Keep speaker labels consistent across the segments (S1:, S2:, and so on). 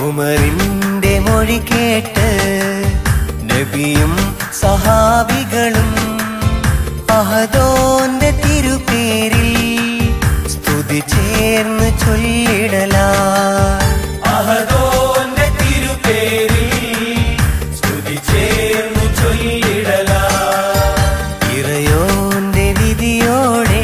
S1: ഉമറിന്റെ മൊഴി കേട്ട് നബിയും സഹാബികളും അഹദോന്റെ തിരുപേരിൽ സ്തുതി ചേർന്ന് ചൊല്ലിടലാ
S2: അഹദോന്റെ തിരുപേരിൽ സ്തുതി ചേർന്നു ചൊല്ലിടലാ
S1: ഇറയോന്റെ വിധിയോടെ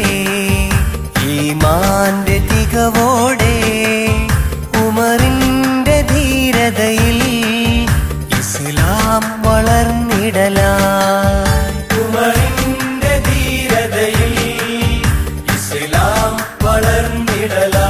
S1: ഈമാന്റെ തികവോടെ ഉമറിന്റെ ധീരതയിൽ ഇസ്ലാം വളർന്നിടലാ
S2: ഉമറിന്റെ ധീരതയിൽ ഇസ്ലാം വളർന്നിടലാ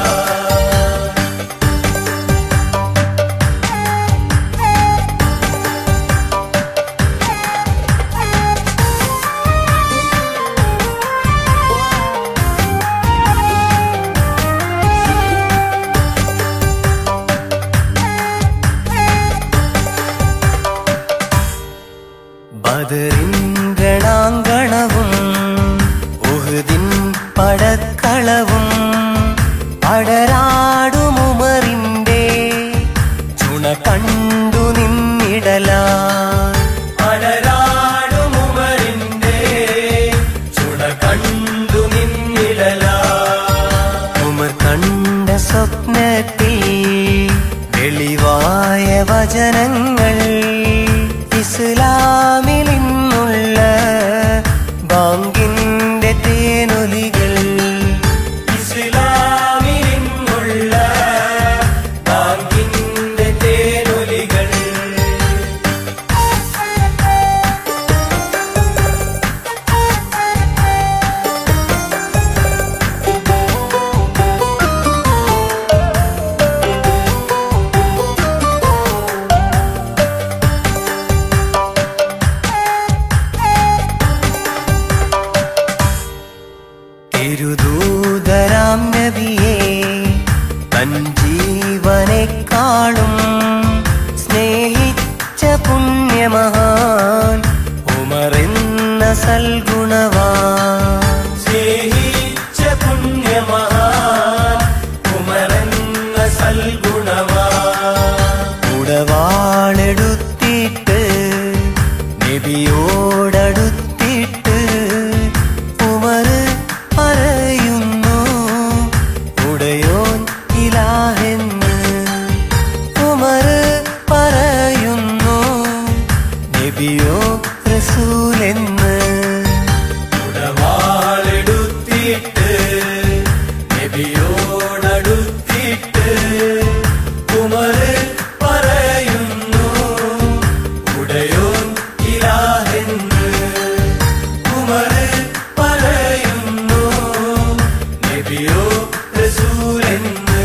S1: ബദറിൻ ഗണാങ്കണവും ഉഹുദിൻ പടക്കളവും അടരാടുമുമറിന്റെ ചുണ കണ്ടു നിന്നിടലാ
S2: അടരാടുമുമറിന്റെ ചുണ കണ്ടു നിന്നിടലാ
S1: ഉമർ കണ്ട സ്വപ്നത്തിൽ വെളിവായ വചനങ്ങൾ ഇസ്ലാമിൽ നിന്നുള്ള ബാങ്കിന്റെ തേനൊലികൾ
S2: ഇസ്ലാമിൽ നിന്നുള്ള ബാങ്കിന്റെ തേനൊലികൾ
S1: തിരുദൂതരാം നബിയെ തൻ ജീവനെക്കാളും സ്നേഹിച്ച പുണ്യമഹാൻ ഉമറെന്ന സൽഗുണവാൻ
S2: സ്നേഹിച്ച പുണ്യമഹാൻ കുമരന്ന സൽഗുണവാ
S1: ഉടവാളെടുത്തിട്ട് നബിയോടടുത്തിട്ട് ഉമർ പറയുന്നു ഉടയോൻ ഇലാഹെന്ന് ഉമർ പറയുന്നു നബിയോ റസൂലെന്ന്
S2: ഉടവാളെടുത്തിട്ട് നബിയോടടുത്തിട്ട് കുമര് പറയുന്നു ഉടയോൻ ഇലാഹെന്ന് കുമര് പറയുന്നു നബിയോ റസൂലെന്ന്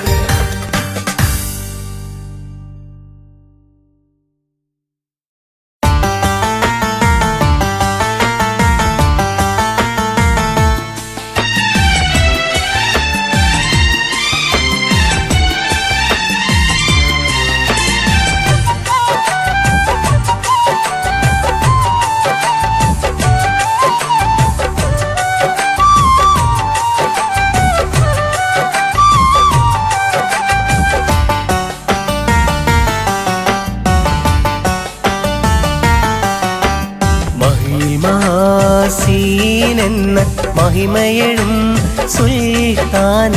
S1: മഹിമാസീനെന്ന മഹിമയെഴും സുൽത്താൻ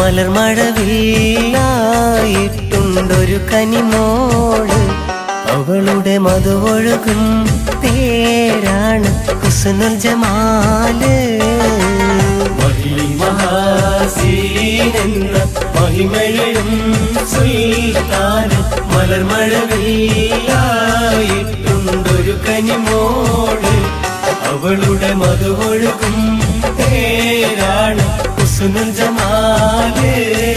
S1: മലർമഴവില്ലായിട്ടുണ്ടൊരു കനിമോള് അവളുടെ മധുവൊഴുകും പേരാണ് ഹുസ്നുൽ ജമാല്
S2: മഹിമഹാസീനെന്ന മഹിമയും സുൽത്താൻ മലർമഴവില്ലായിട്ടുണ്ടൊരു കനിമോട് അവളുടെ മധുവൊഴുകും പേരാണ് ഹുസ്നുൽ ജമാലേ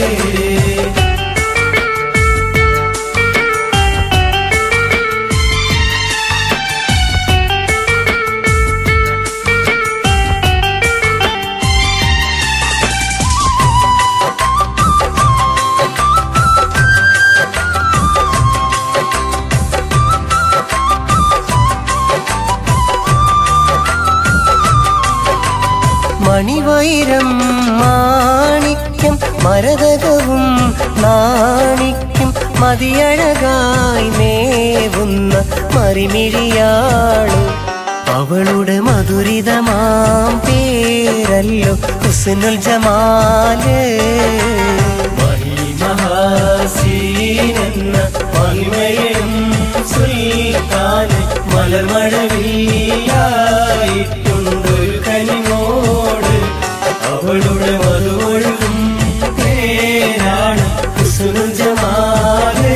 S1: മണിവൈരം മാണിക്യം മരതകവും നാണിക്യം മതിയഴകായി മേവുന്ന മറിമിഴിയാളു അവളുടെ മധുരിതമാം പേരല്ലോ ഹുസ്നുൽ ജമാല്
S2: മഹിമഹാസീനെന്ന മഹിമയും സുൽത്താന് മലർമഴവില്ലായിട്ടുണ്ടൊരു കനിമോട് അവളുടെ മധുവൊഴുകും പേരാണ് ഹുസ്നുൽ ജമാല്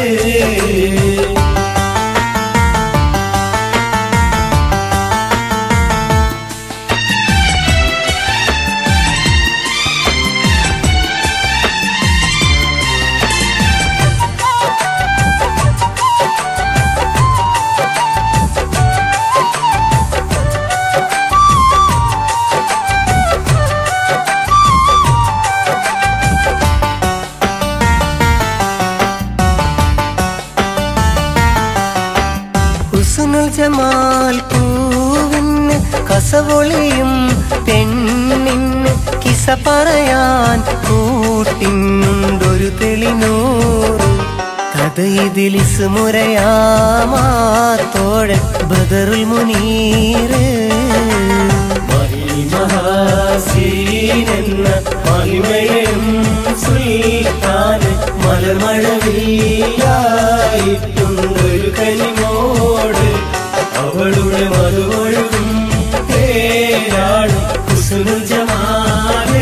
S1: ഹുസ്നുൽ ജമാൽ പൂവിന് കസവൊളിയും പെണ്ണിന് കിസ പറയാൻ കൂട്ടിനുണ്ടൊരു തെളിനൂറ് കഥ ഇതിലിസ് മുരയാമാത്തോഴൻ ബദറുൽ മുനീറ്
S2: മഹിമഹാസീനെന്ന മഹിമയും സുൽത്താന് മലർമഴവില്ലായിട്ടുണ്ടൊരു കനിമോട് അവളുടെ മധുവൊഴുകും പേരാണ് ഹുസ്നുൽ ജമാല്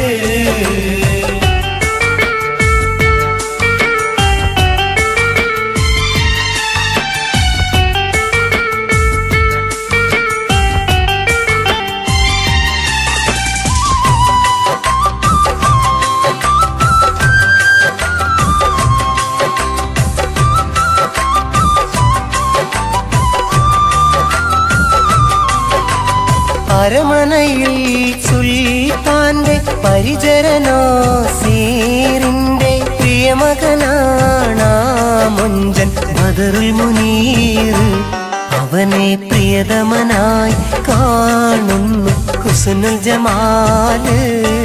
S1: അരമനയിൽ സുൽത്താന്റെ പരിചരനോ സീറിന്റെ പ്രിയമകനാണ് മുഞ്ചൻ ബദറുൽ മുനീർ അവനെ പ്രിയതമനായി കാണുന്നു ഹുസ്നുൽ ജമാല്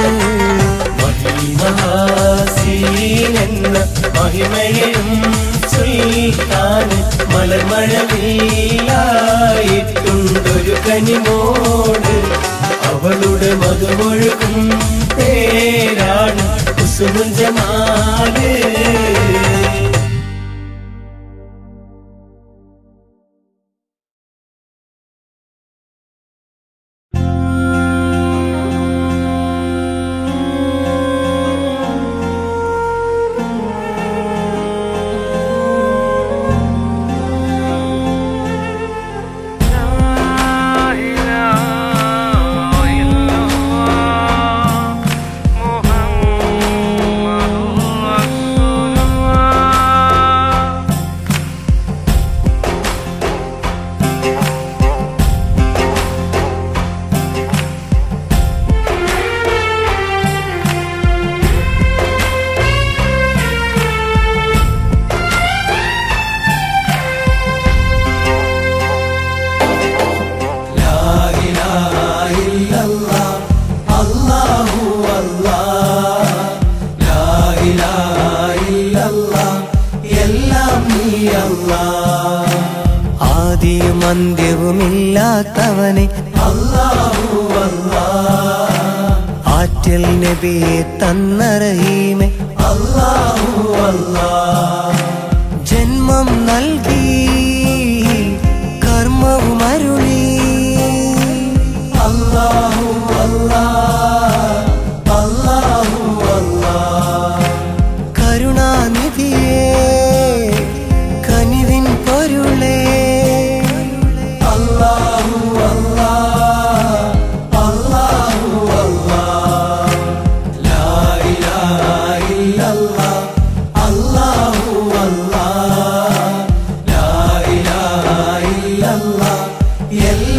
S2: മഹിമഹാസീനെന്ന മഹിമയും സുൽത്താന് മലർമഴവില്ലായിട്ടുണ്ടൊരു കനിമോട് അവളുടെ മധുവൊഴുകും പേരാണ് കുസുമുൽ ജമാല്
S1: ആദിയും അന്ത്യവുമില്ലാത്തവനെ ആറ്റൽ നബിയെ തന്ന റഹീമെ ജന്മം നൽകി കർമ്മവും അരുളി കരുണാനിധിയേ കനിവിൻ പൊരുളേ
S2: എല്ലാ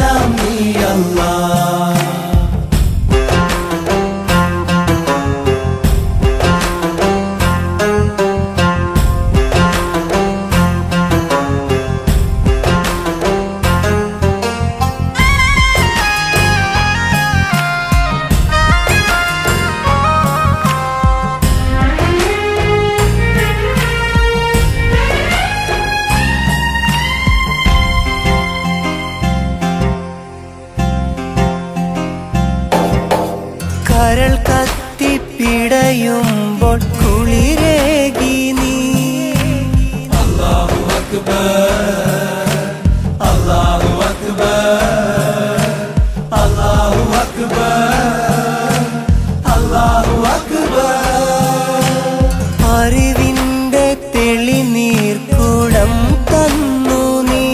S1: അറിവിന്റെ തെളിനീർക്കുടം തന്നു നീ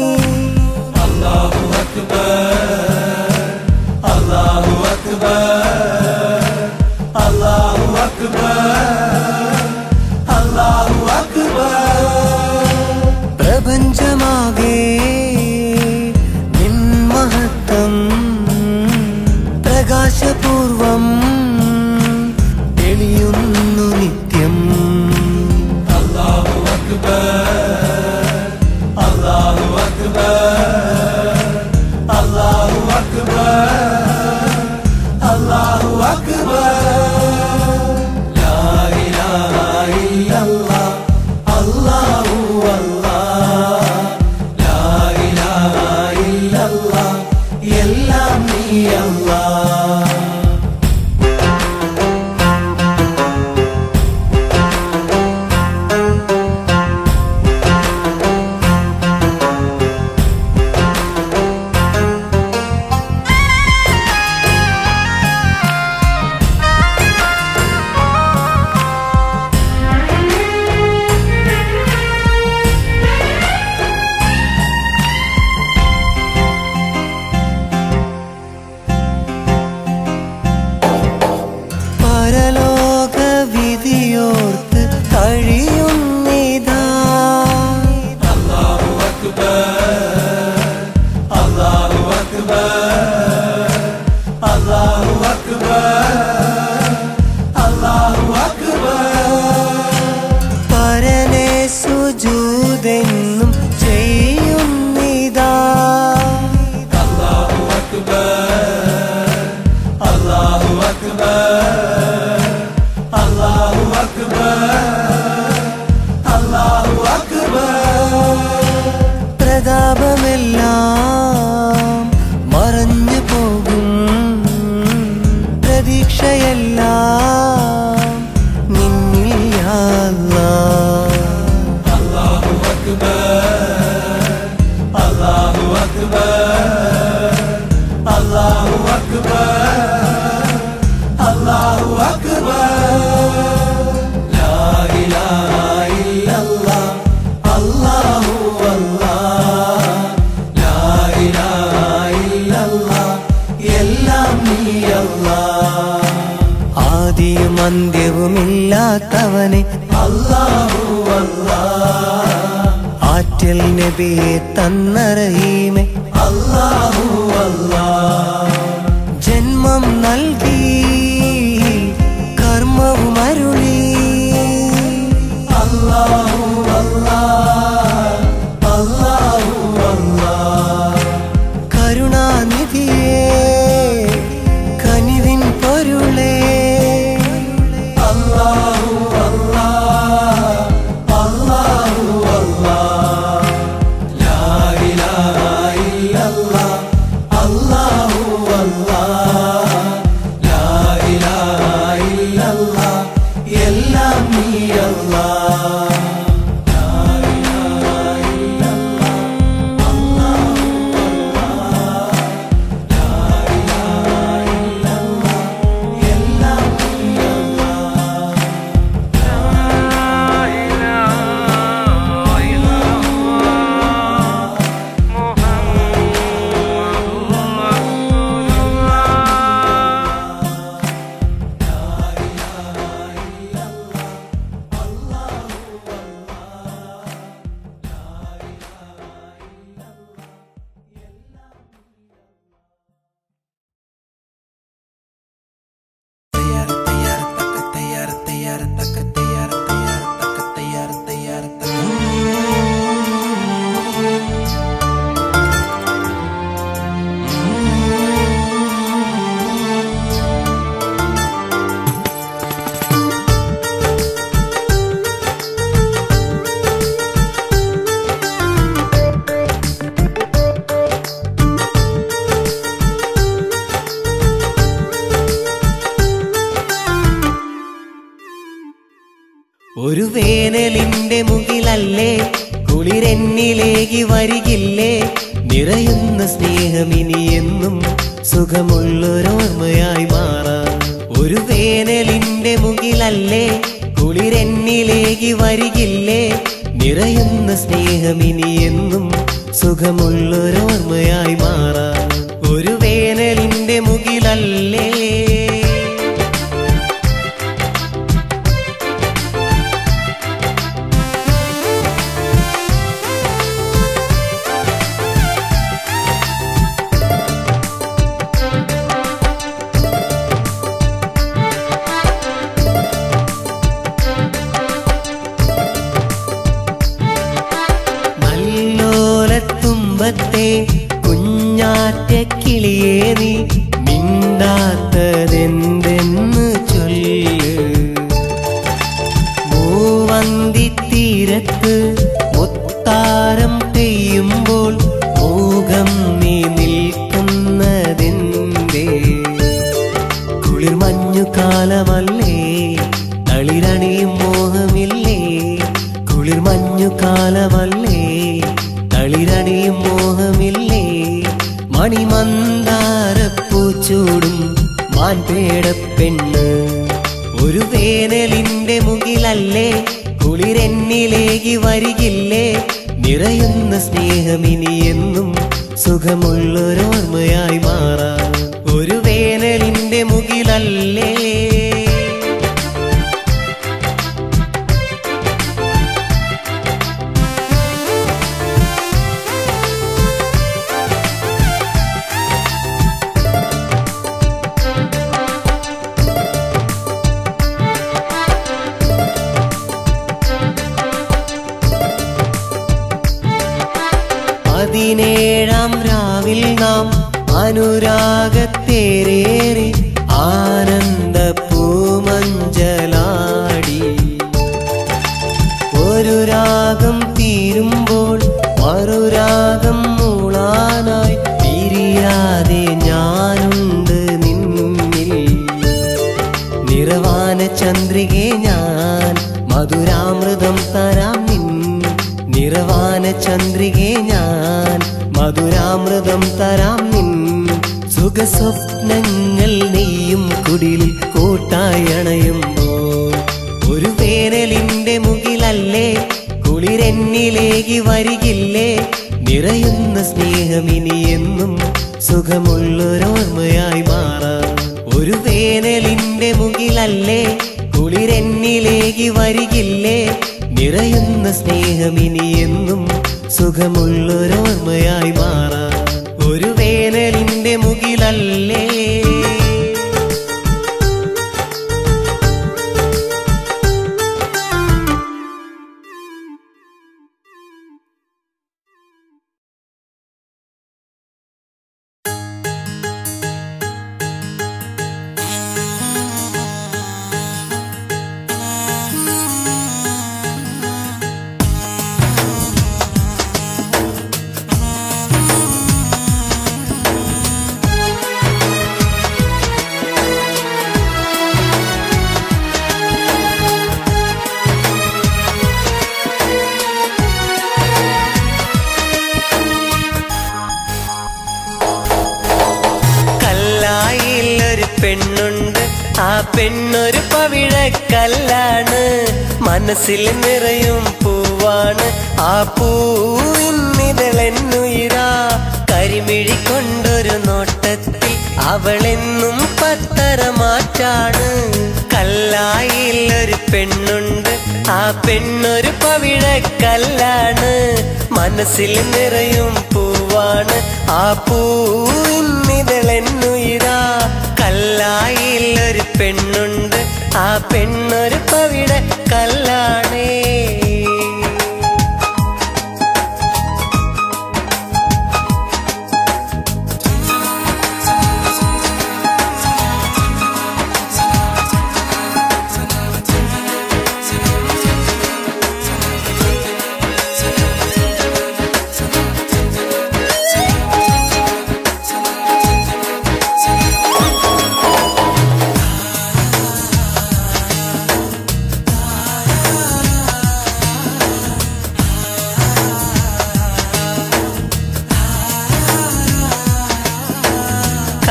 S1: പ്രപഞ്ചമാകെ നിൻ മഹത്വം പ്രകാശപൂർവം തെളിയുന്നു നിത്യം
S2: എല്ലാം നീ അല്ലാ
S1: പരലോക വിധിയോർത്ത് കഴിയുന്നിതാ പരനെ സുജൂതെന്നും ചെയ്യുന്നിതാ പ്രതാപമെല്ലാം മറഞ്ഞു പോകും പ്രതീക്ഷയെല്ലാം നിന്നിൽ യാ അല്ലാ.
S2: എല്ലാം നീ അല്ലാ
S1: ആദിയും അന്ത്യവുമില്ലാത്തവനെ
S2: അല്ലാഹു അല്ലാ
S1: ആറ്റൽ നബിയെ തന്നറഹീമെ
S2: അല്ലാഹു അല്ലാ
S1: ജന്മം നൽകി കർമ്മവും അരുളി
S2: അല്ലാഹു അല്ലാ അല്ലാഹു അല്ലാ
S1: കരുണാനിധിയെ കനിവിൻ പൊരുളേ
S2: അല്ലാഹു അല്ലാ അല്ലാഹു അല്ലാ ലാ ഇലാഹ ഇല്ലല്ലാ അല്ലാഹു അല്ലാ ലാ ഇലാഹ ഇല്ലല്ലാ എല്ലാം നീ അല്ലാ ലാ ഇലാഹ ഇല്ലല്ലാ അല്ലാഹു അല്ലാ ലാ ഇലാഹ ഇല്ലല്ലാ എല്ലാം നീ അല്ലാ
S1: ഒരു വേനലിന്റെ മുകിലല്ലേ കുളിർ കുളിരെന്നിലേക്ക് വരികില്ലേ നിറയുന്ന സ്നേഹമിനി എന്നും സുഖമുള്ളൊരോർമ്മയായി മാറാം ഒരു വേനലിന്റെ മുകിലല്ലേ കുളിരെന്നിലേക്ക് വരികില്ലേ നിറയുന്ന സ്നേഹമിനി എന്നും സുഖമുള്ളൊരോർമ്മയായി മാറാം ഒരു വേനലിന്റെ മുകിലല്ലേ നല്ലോലത്തുമ്പത്തെ കുഞ്ഞാറ്റ കിളിയേ നീ മിണ്ടാത്തതെന്തെന്ന് ചൊല്ല് മൂവന്തി തീരത്ത് മുത്താരം പെയ്യുമ്പോൾ മൂകം നീ നിൽക്കുന്നതെന്തേ കുളിർ മഞ്ഞു കാലമല്ലേ തളിരണിയും മോഹമില്ലേ കുളിർ മഞ്ഞു കാലമല്ലേ തളിരണിയും മോഹമില്ലേ മണിമന്ദാരപ്പൂച്ചൂടും മാൻപേട പെണ്ണ് ഒരു വേനലിന്റെ മുകിലല്ലേ കുളിരെന്നിലേക്ക് വരികില്ലേ നിറയുന്ന സ്നേഹമിനി എന്നും സുഖമുള്ളൊരോർമ്മയായി മാറാം ഒരു വേനലിന്റെ മുകിലല്ലേ പതിനേഴാം രാവിൽ നാം അനുരാഗത്തേരേറി ആനന്ദ പൂമഞ്ചലാടി ഒരു രാഗം തീരുമ്പോൾ മറുരാഗം മൂളാനായി പിരിയാതെ ഞാനുണ്ട് നിന്നിൽ നിറവാന ചന്ദ്രികെ ഞാൻ മധുരാമൃതം തരാം നിൻ നിറവാന ചന്ദ്രികെ ഞാൻ മധുരാമൃതം തരാം നിൻ സുഖസ്വപ്നങ്ങൾ നെയ്യും കുടിലിൽ കൂട്ടായി അണയുമ്പോൾ ഒരു വേനലിന്റെ മുകിലല്ലേ കുളിരെന്നിലേക്ക് വരികില്ലേ നിറയുന്ന സ്നേഹമിനി എന്നും സുഖമുള്ളൊരോർമ്മയായി മാറാം ഒരു വേനലിന്റെ മുകിലല്ലേ കുളിരെന്നിലേക്ക് വരികില്ലേ നിറയുന്ന സ്നേഹമിനി എന്നും സുഖമുള്ളൊരോർമ്മയായി മാറാം ഒരു വേനലിന്റെ മുകിലല്ലേ കല്ലായിൽ ഒരു പെണ്ണുണ്ട് ആ പെണ്ണൊരു പവിഴക്കല്ലാണ് മനസ്സിൽ നിറയും പൂവാണ് ആ പൂവിന്നിതളെന്നുയിരാ കരിമിഴി കൊണ്ടൊരു നോട്ടത്തിൽ അവളെന്നും പത്തരമാറ്റാണ് കല്ലായിൽ ഒരു പെണ്ണുണ്ട് ആ പെണ്ണൊരു പവിഴക്കല്ലാണ് മനസ്സിൽ നിറയും പൂവാണ് ആ പൂവിന്നിതളെന്നുയിരാ കല്ലായിൽ ഒരു പെണ്ണുണ്ട് ആ പെണ്ണൊരു പവിഴ കല്ലാണേ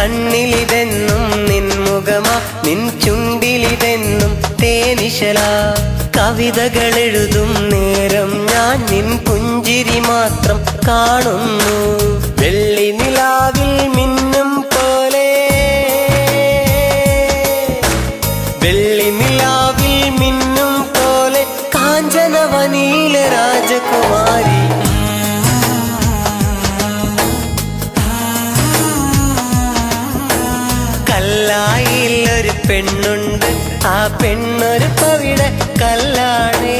S1: കണ്ണിലിതെന്നും നിൻ മുഖമാ നിൻ ചുണ്ടിലിതെന്നും തേനിശല കവിതകൾ എഴുതും നേരം ഞാൻ നിൻ പുഞ്ചിരി മാത്രം കാണുന്നു വെള്ളി നിലാവിൽ മിന്നും പോലെ വെള്ളി നിലാവിൽ മിന്നും പോലെ കാഞ്ചനവനീല രാജകുമാരി കല്ലായിൽ ഒരു പെണ്ണുണ്ട് ആ പെണ്ണൊരു പവിട കല്ലാണേ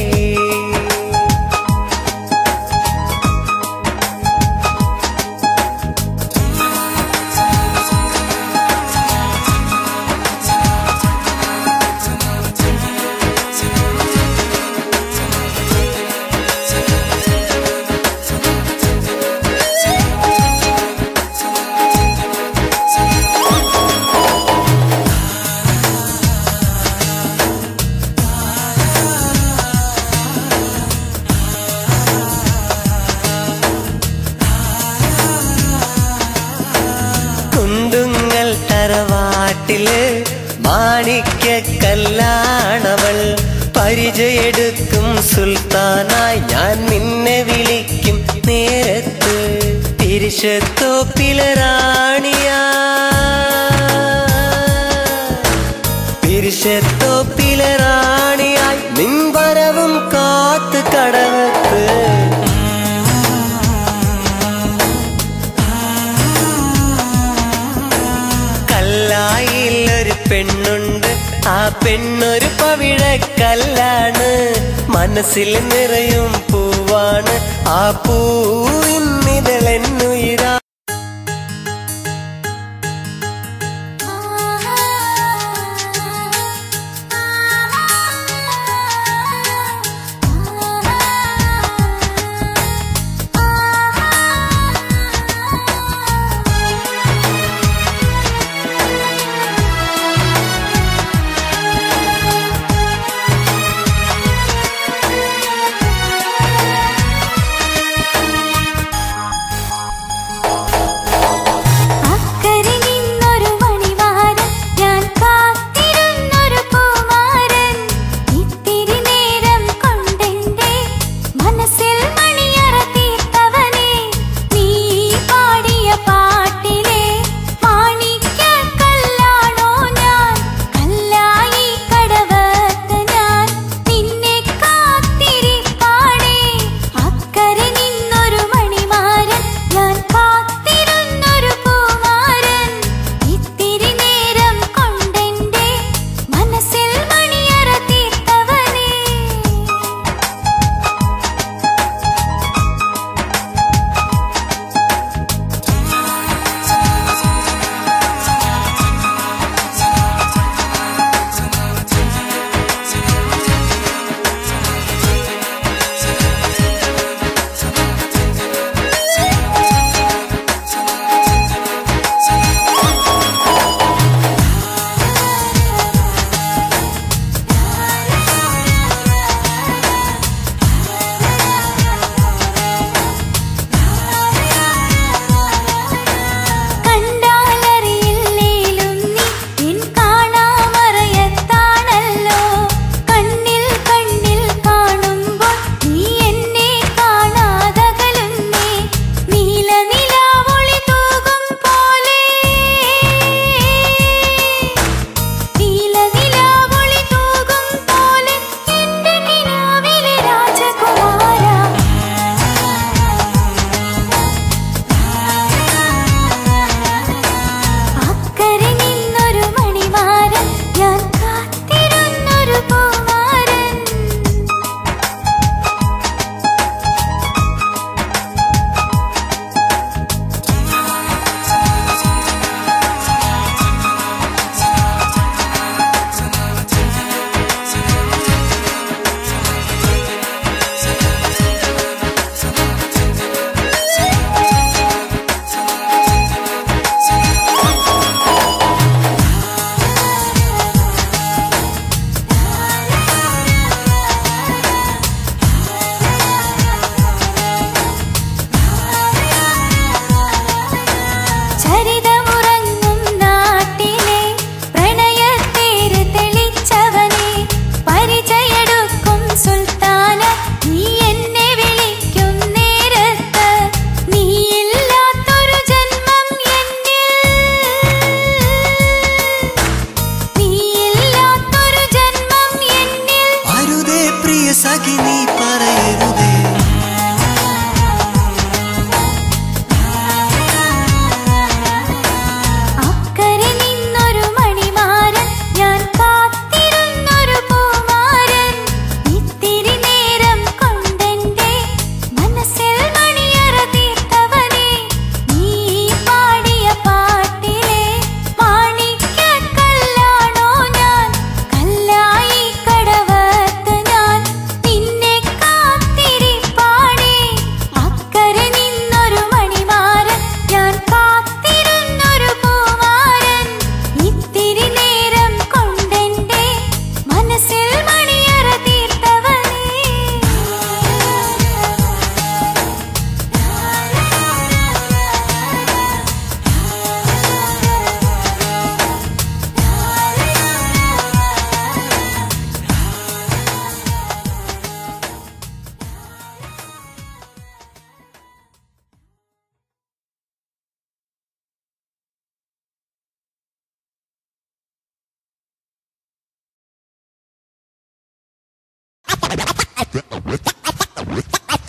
S1: കുണ്ടുങ്ങൽ തറവാട്ടില് മാണിക്യ കല്ലാണവൾ പരിചയെടുക്കും സുൽത്താനായി ഞാൻ നിന്നെ വിളിക്കും നേരത്ത് തിരിശത്തോപ്പിലെ റാണിയാ തിരിശത്തോപ്പിലെ റാണിയായി നിൻവരവും കാത്ത് കടവത്ത് കല്ലായിൽ ഒരു പെണ്ണുണ്ട് ആ പെണ്ണൊരു പവിഴക്കല്ലാണ് മനസ്സിൽ നിറയും പൂവാണ് ആ പൂവിന്നിതളെന്നുയിരാ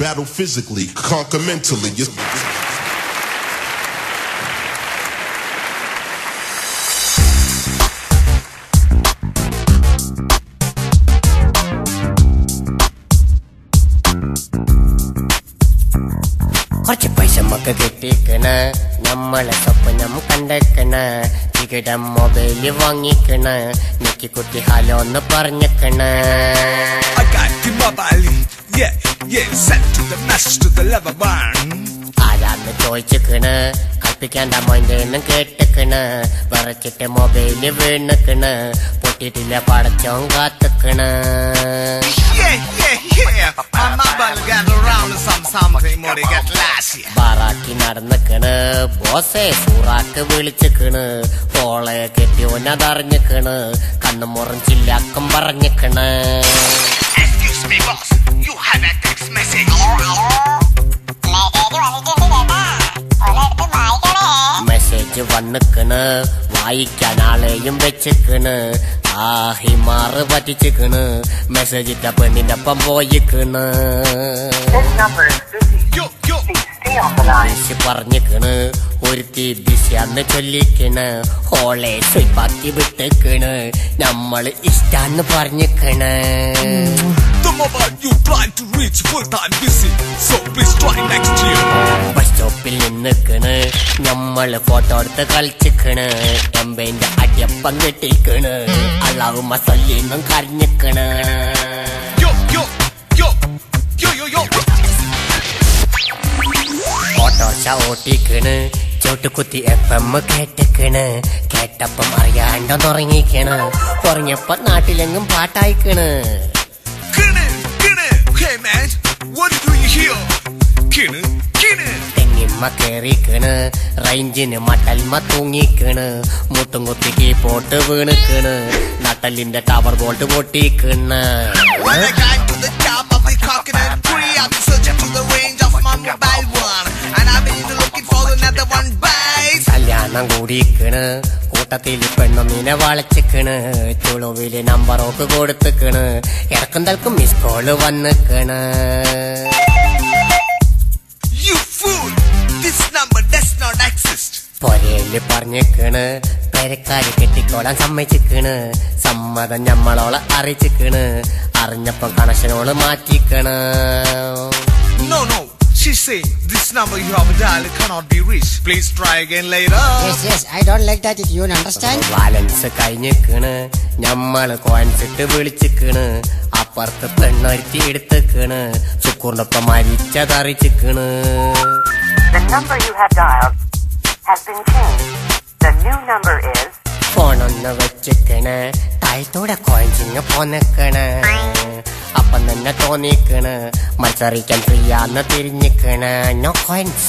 S3: battle physically, conquer mentally. Yes.
S1: കുറച്ച് പൈസ നമുക്ക് കിട്ടിക്കണ് നമ്മളെ സ്വപ്നം കണ്ടേക്കണ് ടിക്കറ്റ് മൊബൈല് വാങ്ങിക്കണ് നിക്കി കുട്ടി ഹലോ എന്ന് പറഞ്ഞേക്കണ്
S4: I got the mobile, yeah, yeah, sent to the message to the level one.
S1: ആരാന്ന് ചോദിച്ചിക്കണ് കൽപ്പിക്കേണ്ട മൊയിന്റെന്നും കേട്ടിക്കണ് വിറച്ചിട്ട് മൊബൈല് വീണിക്കണ് പൊട്ടിട്ടില്ല പടച്ചോൻ കാത്തിക്കണ്
S4: Yeah, yeah, yeah. My mobile got around to some something more they get last year.
S1: ബാറാക്കി നടന്നിക്കണ് ബോസേ സൂറാക്ക് വിളിച്ചിക്കണ് പോളെ കെട്ടിയോനതറിഞ്ഞിക്കണ് കണ്ണു മുറഞ്ചില്ലാക്കം പറഞ്ഞിക്കണ്
S4: Excuse me, boss, you have a text message.
S1: Message വന്നിക്കണ് വായിക്കാൻ ആളെയും വെച്ചിക്കണ് ആ ഹിമാറ് പറ്റിച്ചിക്കണ് മെസ്സേജ് ഇട്ട പെണ്ണിന്റെ ഒപ്പം പോയിക്കണ്
S5: This number is busy.
S4: Yo, yo.
S5: Please stay on the line.
S1: Busy പറഞ്ഞിക്കണ് ഒരുത്തി ബിസിയാന്ന് ചൊല്ലിക്കണ് ഹോളെ സ്വയ്പാക്കി വിട്ടിക്കണ് നമ്മള് ഇഷ്ടാന്ന് പറഞ്ഞിക്കണ്
S4: The mobile you trying to reach full time busy, so please try next year.
S1: Bus സ്റ്റോപ്പിൽ നിന്നിക്കണ് നമ്മള് ഫോട്ടോ എടുത്ത് കളിച്ചിക്കണ് എമ്പേന്റെ അടിയപ്പം കെട്ടിക്കണ് അള്ളാഹു മസല്ലിന്നും കരഞ്ഞിക്കണ്
S4: Yo, yo, yo, yo, yo, yo.
S1: Autorickshaw ഓട്ടിക്കണ് ചോട്ടുകുത്തി എഫ് എം കേട്ടിക്കണ് കേട്ടപ്പം അറിയാണ്ടൊന്നുറങ്ങിക്കണ് ഉറങ്ങിയപ്പോ നാട്ടിലെങ്ങും പാട്ടായിക്കണ്
S4: Kine, kine. Hey man, what are you doing here? Kine, kine.
S1: തെങ്ങിമ്മ കേറിക്കണ് റേഞ്ചിന് മട്ടൽമ തൂങ്ങിക്കണ് മുട്ടും കുത്തിക്ക് പോട്ട് വീണിക്കണ് നട്ടലിന്റെ ടവർ ബോൾട്ട് പൊട്ടിക്കണ്
S4: When I got to the top of the coconut tree, I've been searching to the range of my mobile one, and I've been looking for another one bite.
S1: കല്യാണം കൂടിക്കണ് കൂട്ടത്തിൽ പെണ്ണൊന്നിനെ വളച്ചിക്കണ് ചുളുവില് നമ്പറോക്ക് കൊടുത്തിക്കണ് ഇടക്കും തൽക്കും മിസ് കോള് വന്നിക്കണ്
S4: You fool! This number does not exist.
S1: പൊരയില് പറഞ്ഞിക്കണ് പെരക്കാര് കെട്ടിക്കോളാൻ സമ്മതിച്ചിക്കണ് സമ്മതം ഞമ്മളോളെ അറിയിച്ചിക്കണ് അറിഞ്ഞപ്പം കണക്ഷനോള് മാറ്റിക്കണ്
S4: No, no. She's saying this number you have dialed cannot be reached. Please try again later.
S6: Yes, yes, I don't like that. You understand?
S1: Balance കഴിഞ്ഞിക്കണ് ഞമ്മള് കോൻസിട്ട് വിളിച്ചിക്കണ് അപ്പുറത്ത് പെണ്ണൊരുത്തി എടുത്തിക്കണ് ചുക്കൂറിനൊപ്പം മരിച്ചതറിച്ചിക്കണ്
S5: The number you have dialed has been changed. The new number is
S1: ഫോണൊന്ന് വെച്ചിക്കണ് താഴത്തൂടെ കോയിൻസിങ് പോന്നിക്കണ് അപ്പം തന്നെ തോന്നിക്കണ് മത്സരിക്കാൻ ഫ്രീയാന്ന് തിരിഞ്ഞിക്കണ് no coins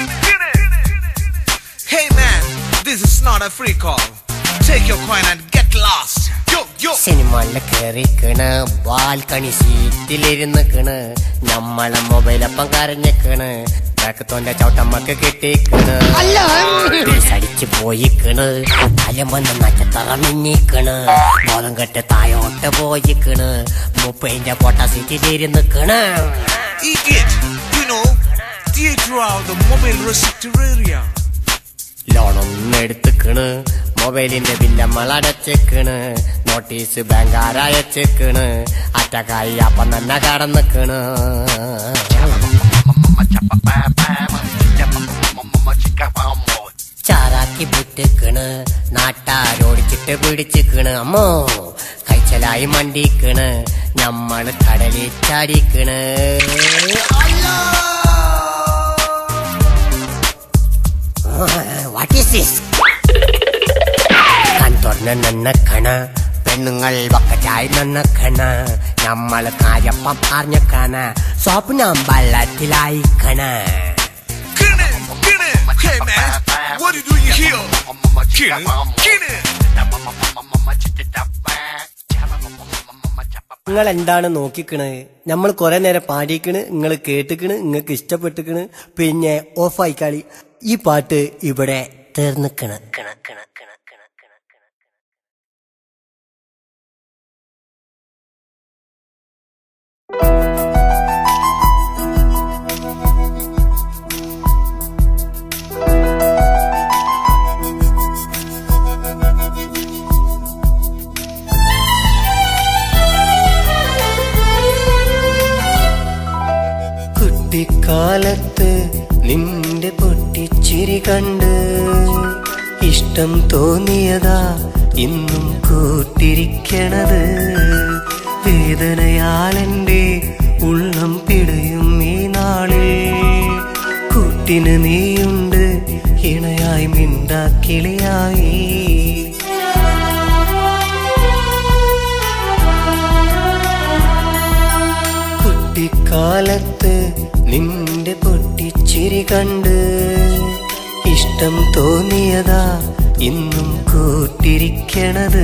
S4: Hey man, this is not a free call. Take your coin and get lost. Yo, yo.
S1: സിനിമകളിൽ കേറിക്കണ് ബാൽക്കണി സീറ്റിലിരുന്നിക്കണ് നമ്മളെ മൊബൈലപ്പം കരഞ്ഞിക്കണ് ബാക്കത്തോന്റെ ചവിട്ടമ്മക്ക് കിട്ടിക്കണ് അടിച്ചു പോയിക്കണ് തലമന്ന് നച്ചത്തറ മിന്നിക്കണ് ബോധം കെട്ട് തായോട്ട് പോയിക്കണ് മുപ്പതിന്റെ പൊട്ട സീറ്റിലിരുന്നിക്കണ്
S4: Idiot. You know, theater out the mobile restricted area.
S1: ലോണൊന്നും എടുത്തിക്കണ് മൊബൈലിന്റെ ബില്ലമ്മൾ അടച്ചിക്കണ് നോട്ടീസ് ബാങ്കാർ അയച്ചിക്കണ് അറ്റക്കായി അപ്പം തന്നെ കടന്നിക്കണ് ചാറാക്കി വിട്ടിക്കണ് നാട്ടാരോടിച്ചിട്ട് പിടിച്ചിക്കണ് അമ്മോ കഴിച്ചലായി മണ്ടിക്കണ് നമ്മള് കടലിൽ ചാടിക്കണ് വാട്ട് ഈസ് ദിസ് കൺതുറന്ന് നിന്നക്കണ പെണ്ണുങ്ങൾ വക്കറ്റായി നിന്നക്കണ നമ്മള് കാര്യപ്പം അറിഞ്ഞക്കണ സ്വപ്നം വെള്ളത്തിലായിക്കണ
S4: Kine, kine. Hey man, what are you doing here? Kine, kine.
S7: നിങ്ങൾ എന്താണ് നോക്കിക്കണ് നമ്മൾ കുറെ നേരം പാടിക്കണ് നിങ്ങൾ കേട്ടിക്കണ് നിങ്ങൾക്ക് ഇഷ്ടപ്പെട്ടിക്കണ് പിന്നെ ഓഫായിക്കാളി ഈ പാട്ട് ഇവിടെ തീർന്നിക്കണ് കണ കണ കണ കണ കണ കണ നിന്റെ പൊട്ടിച്ചിരി കണ്ട് ഇഷ്ടം തോന്നിയതാ ഇന്നും കൂട്ടിരിക്കണത് വേദനയാലെന്റെ ഉള്ളം പിടയും ഈ നാളിൽ കൂട്ടിന് നീയുണ്ട് ഇണയായി മിണ്ടാക്കിളിയായി കുട്ടിക്കാലത്ത് നിന്റെ പൊട്ടിച്ചിരി കണ്ട് ഇഷ്ടം തോന്നിയതാ ഇന്നും കൂട്ടിരിക്കണത്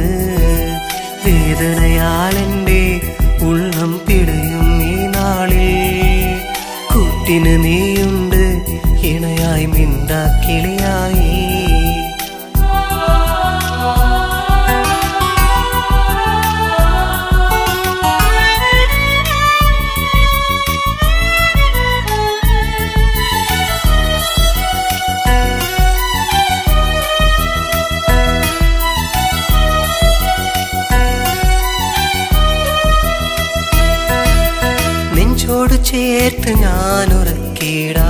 S7: വേദനയാലെന്റെ ഉള്ളം പിടയും ഈ നാളിൽ കൂട്ടിന് നീയുണ്ട് ഇണയായി മിണ്ടാക്കിളിയായി നെഞ്ചോട് ചേർത്ത് ഞാൻ ഉറക്കിടാ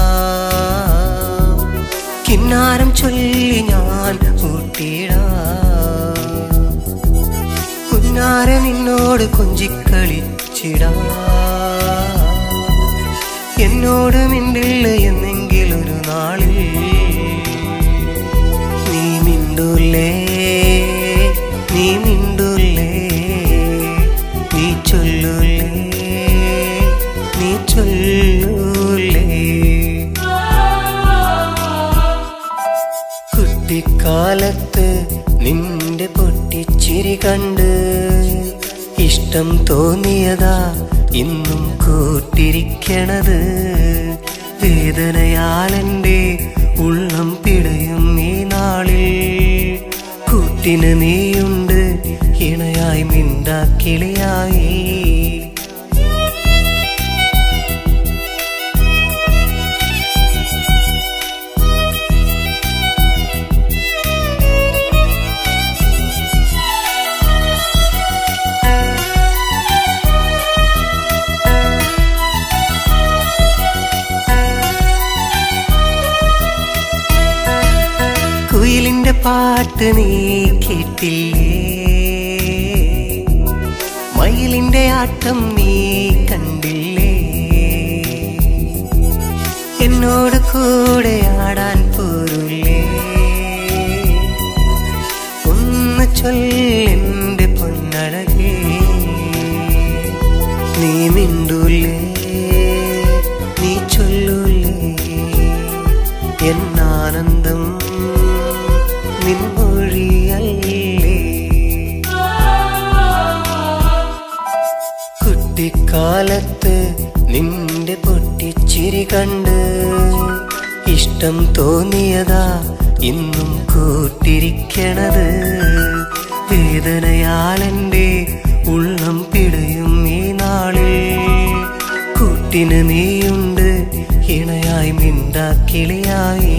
S7: കിന്നാരം ചൊല്ലി ഞാൻ കൂട്ടിടാ കുഞ്ഞാര നിന്നോട് കൊഞ്ചിക്കളിച്ചിടാ എന്നോട് മിണ്ടില്ല എന്നെങ്കിലൊരു നാളിൽ നീ മിണ്ടൂലേ നീ മിണ്ടൂലേ നീ ചൊല്ലൂലേ നീ ചൊല്ലൂലേ കുട്ടിക്കാലത്ത് നിന്റെ പൊട്ടിച്ചിരി കണ്ട് ഇഷ്ടം തോന്നിയതാ ഇന്നും കൂട്ടിരിക്കണത് വേദനയാലെന്റെ ഉള്ളം പിടയും ഈ നാളിൽ കൂട്ടിന് നീയുണ്ട് ഇണയായി മിണ്ടാക്കിളിയായി കുയിലിന്റെ പാട്ട് നീ കേട്ടില്ലേ മയിലിന്റെ ആട്ടം നീ കണ്ടില്ലേ എന്നോട് കൂടെ ആടാൻ പോരില്ലേ ഒന്ന് ചൊല്ലെന്റെ പൊന്നഴകേ നീ മിണ്ടൂലേ നീ ചൊല്ലൂലേ എന്നാനന്ദം നിൻമൊഴിയല്ലേ കുട്ടിക്കാലത്ത് നിന്റെ പൊട്ടിച്ചിരി കണ്ട് ഇഷ്ടം തോന്നിയതാ ഇന്നും കൂട്ടിരിക്കണത് വേദനയാലെന്റെ ഉള്ളം പിടയും ഈ നാളിൽ കൂട്ടിന് നീയുണ്ട് ഇണയായി മിണ്ടാക്കിളിയായി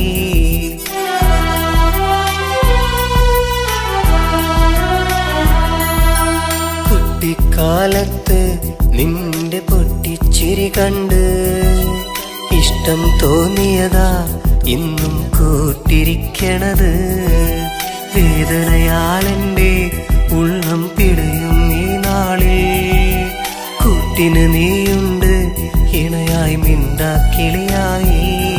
S7: കുട്ടിക്കാലത്ത് നിന്റെ പൊട്ടിച്ചിരി കണ്ട് ഇഷ്ടം തോന്നിയതാ ഇന്നും കൂട്ടിരിക്കണത് വേദനയാലെന്റെ ഉള്ളം പിടയും ഈ നാളിൽ കൂട്ടിന് നീയുണ്ട് ഇണയായി മിണ്ടാക്കിളിയായി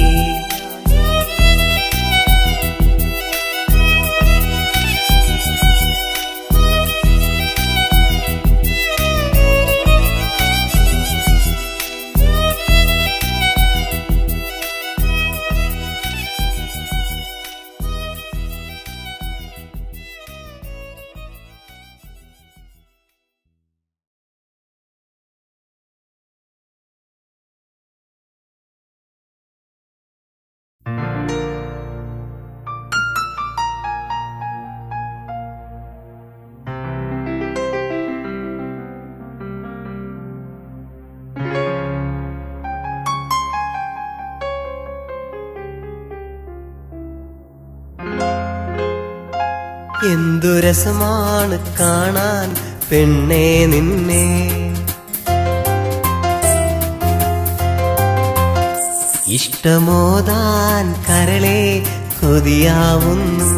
S7: എന്തു രസമാണ് കാണാൻ പെണ്ണേ നിന്നെ ഇഷ്ടമോതാൻ കരളെ കൊതിയാവുന്നു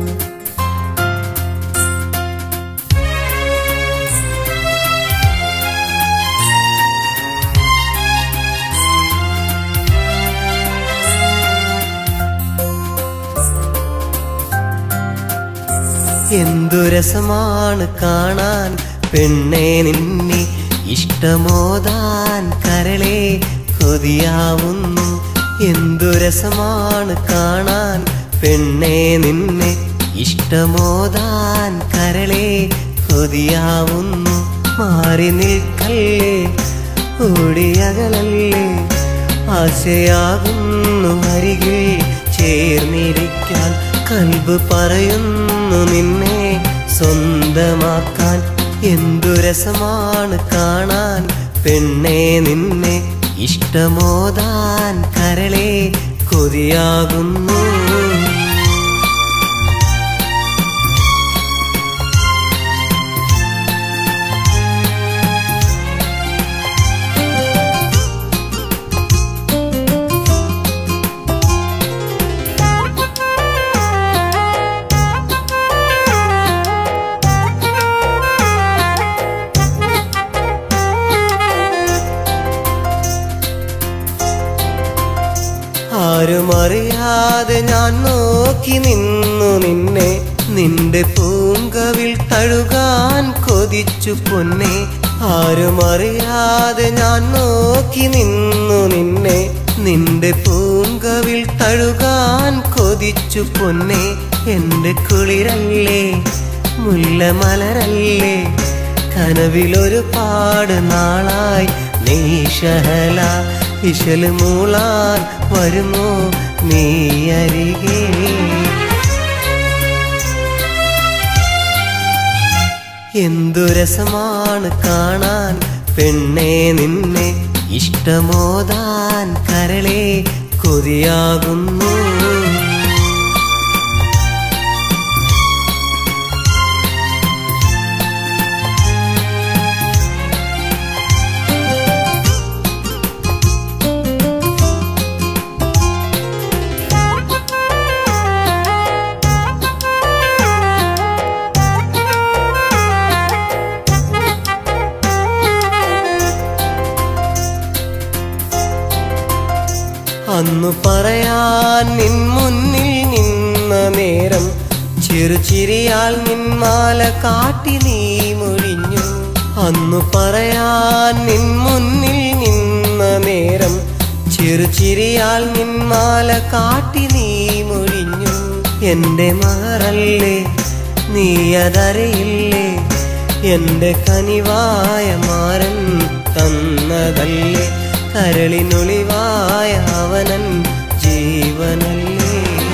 S7: എന്തു രസമാണ് കാണാൻ പെണ്ണെ നിന്നെ ഇഷ്ടമോതാൻ കരളെ കൊതിയാവുന്നു എന്തു രസമാണ് കാണാൻ പെണ്ണെ നിന്നെ ഇഷ്ടമോതാൻ കരളെ കൊതിയാവുന്നു മാറി നിൽക്കല്ലേ ഓടിയകലല്ലേ ആശയാകുന്നു അരികിൽ ചേർന്നിരിക്കാൻ കൽബ് പറയുന്നു നിന്നെ സ്വന്തമാക്കാൻ എന്തു രസമാണ് കാണാൻ പെണ്ണെ നിന്നെ ഇഷ്ടമോതാൻ കരളെ കൊതിയാകുന്നു ആരും അറിയാതെ ഞാൻ നോക്കി നിന്നു നിന്നെ നിന്റെ പൂങ്കവിൽ തഴുകാൻ കൊതിച്ചു പൊന്നെ ആരും അറിയാതെ ഞാൻ നോക്കി നിന്നു നിന്നെ നിന്റെ പൂങ്കവിൽ തഴുകാൻ കൊതിച്ചു പൊന്നെ എന്റെ കുളിരല്ലേ മുല്ലമലരല്ലേ കനവിലൊരു പാട് നാളായി നീ ഷഹല ഇശല് മൂളാൻ വരുമോ നീ അരികെ എന്തു രസമാണ് കാണാൻ പെണ്ണെ നിന്നെ ഇഷ്ടമോതാൻ കരളെ കൊതിയാകുന്നു അന്നു പറയാൻ നിൻ മുന്നിൽ നിന്ന നേരം ചെറുചിരിയാൽ നിന്മാല കാട്ടി നീ മൊഴിഞ്ഞു അന്നു പറയാൻ നിൻ മുന്നിൽ നിന്ന നേരം ചെറുചിരിയാൽ നിന്മാല കാട്ടി നീ മൊഴിഞ്ഞു എന്റെ മാറല്ലേ നീ അതറിയില്ലേ എന്റെ കനിവായ മാരൻ തന്നതല്ലേ കരളിനൊളിവായ അവനൻ ജീവനല്ലേ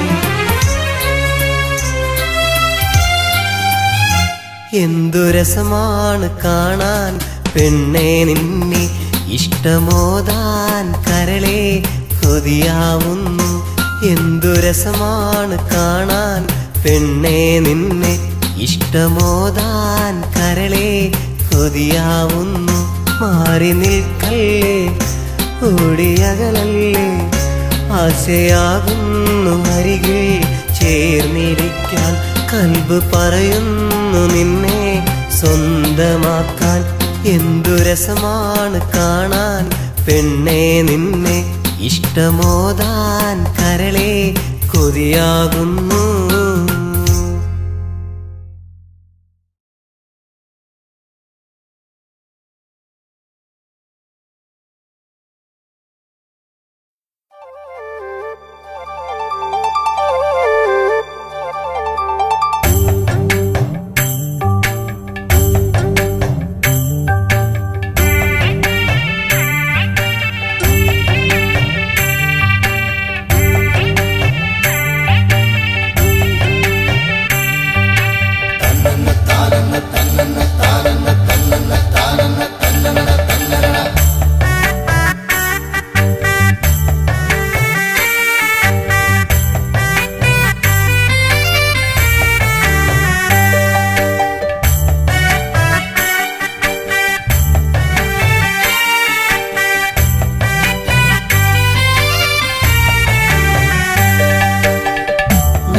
S7: എന്തു രസമാണ് കാണാൻ പെണ്ണെ നിന്നെ ഇഷ്ടമോതാൻ കരളെ കൊതിയാവുന്നു എന്തു രസമാണ് കാണാൻ പെണ്ണെ നിന്നെ ഇഷ്ടമോതാൻ കരളെ കൊതിയാവുന്നു മാറി നിൽക്കല്ലേ ഓടിയകലല്ലേ ആശയാകുന്നു അരികിൽ ചേർന്നിരിക്കാൻ കൽബ് പറയുന്നു നിന്നെ സ്വന്തമാക്കാൻ എന്തു രസമാണ് കാണാൻ പെണ്ണെ നിന്നെ ഇഷ്ടമോതാൻ കരളെ കൊതിയാകുന്നു
S8: Thank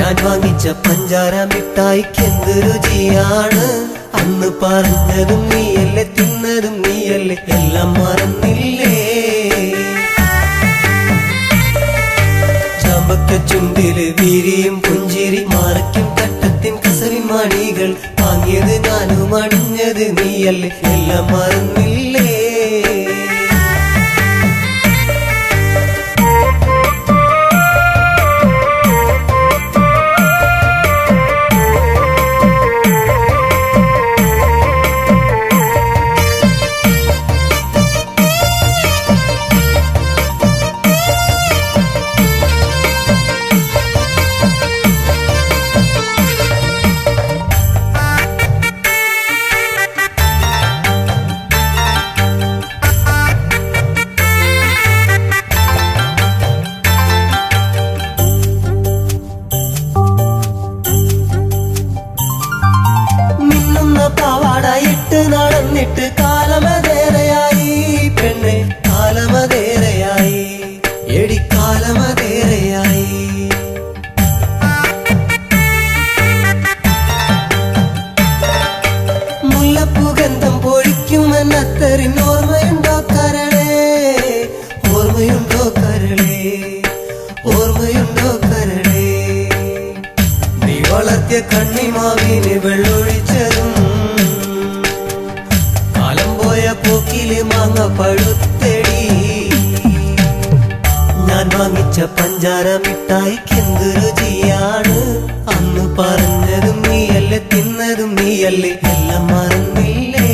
S2: ഞാൻ വാങ്ങിച്ച പഞ്ചാര മിഠായിക്ക് എന്ത് രുചിയാണ് അന്ന് പറഞ്ഞതും നീയല്ലേ തിന്നതും നീയല്ലേ എല്ലാം മറന്നില്ലേ ചമ്പക്ക ചുണ്ടില് വീരിയും പുഞ്ചിരി മറയ്ക്കും തട്ടത്തിൻ കസവിൻ മണികൾ വാങ്ങിയത് ഞാനും അണിഞ്ഞത് നീയല്ലേ എല്ലാം മറന്നില്ലേ മിന്നുന്ന പാവാട ഇട്ട് നടന്നിട്ട് കാലമതേറെയായി പെണ്ണെ കാലമതേറെയായി എടി കാലമതേറെയായി മുല്ലപ്പുഗന്ധം പൊഴിക്കുമെന്നത്തറിൻ ഓർമ്മയുണ്ടോ കരളേ ഓർമ്മയുണ്ടോ കരളേ ഓർമ്മയുണ്ടോ കരളേ നീ വളർത്തിയ കണ്ണിമാവിന് വെള്ളൊഴിച്ചതും കാലം പോയ പോക്കില് മാങ്ങ പഴുത്തെടി ഞാൻ വാങ്ങിച്ച പഞ്ചാര മിഠായിക്ക് എന്ത് രുചിയാണ് അന്ന് പറഞ്ഞതും നീയല്ലേ തിന്നതും നീയല്ലേ എല്ലാം മറന്നില്ലേ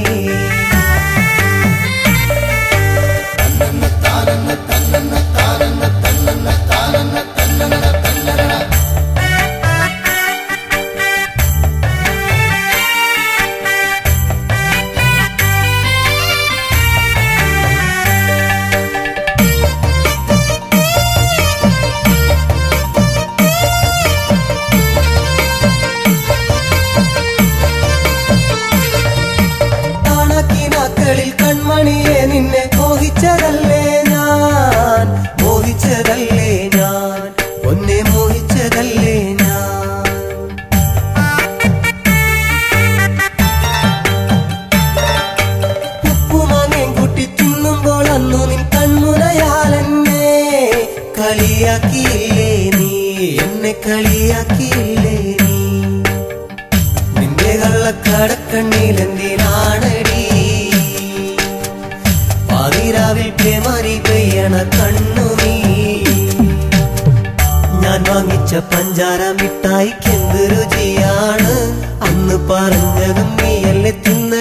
S2: കാണാക്കിനാക്കളിൽ കൺമണിയെ നിന്നെ മോഹിച്ചതല്ലേ ഞാൻ മോഹിച്ചതല്ലേ ഞാൻ ഒന്നെ മോഹിച്ചതല്ലേ ഞാൻ ഉപ്പുമാങ്ങയും കൂട്ടി തിന്നുമ്പോൾ അന്നു നിൻ കൺമുനയാലെന്നെ കളിയാക്കിയില്ലേ നീ എന്നെ കളിയാക്കിയില്ലേ നീ നിന്റെ കള്ളക്കടക്കണ്ണിൽ എന്തിനാണടി പാതിരാവിൽ പേമാരി പെയ്യണ കണ്ണു നീ ഞാൻ വാങ്ങിച്ച പഞ്ചാര മിഠായിക്ക് എന്ത് രുചിയാണ് അന്ന് പറഞ്ഞതും നീയല്ലേ തിന്ന